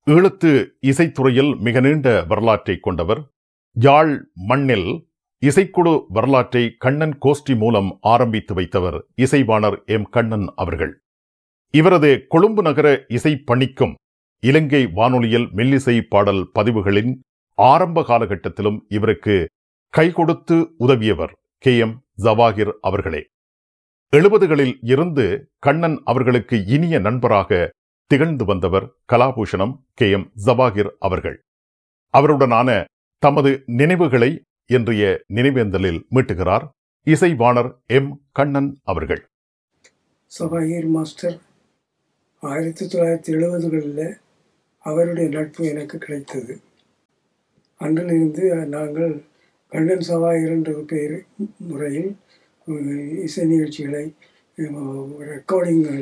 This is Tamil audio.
ஈழத்து இசைத்துறையில் மிக நீண்ட வரலாற்றை கொண்டவர் யாழ் மண்ணில் இசைக்குழு வரலாற்றை கண்ணன் கோஷ்டி மூலம் ஆரம்பித்து வைத்தவர் இசைவாணர் எம் கண்ணன் அவர்கள் இவரது கொழும்பு நகர இசை பணிக்கும் இலங்கை வானொலியில் மெல்லிசை பாடல் பதிவுகளின் ஆரம்ப காலகட்டத்திலும் இவருக்கு கை கொடுத்து உதவியவர் கே எம் ஜவாகிர் அவர்களே எழுபதுகளில் இருந்து கண்ணன் அவர்களுக்கு இனிய நண்பராக திகழ்ந்து வந்தவர் கலாபூஷணம் கே எம் ஜவாகிர் அவர்கள் அவருடனான தமது நினைவுகளை இன்றைய நினைவேந்தலில் மீட்டுகிறார் இசைவாணர் எம் கண்ணன் அவர்கள் சபாகீர் மாஸ்டர் ஆயிரத்தி தொள்ளாயிரத்தி எழுபதுகளில் அவருடைய நட்பு எனக்கு கிடைத்தது அன்றிலிருந்து நாங்கள் கண்ணன் சபாகீர் என்ற பெயர் முறையில் இசை நிகழ்ச்சிகளை ரெக்கார்டிங்களை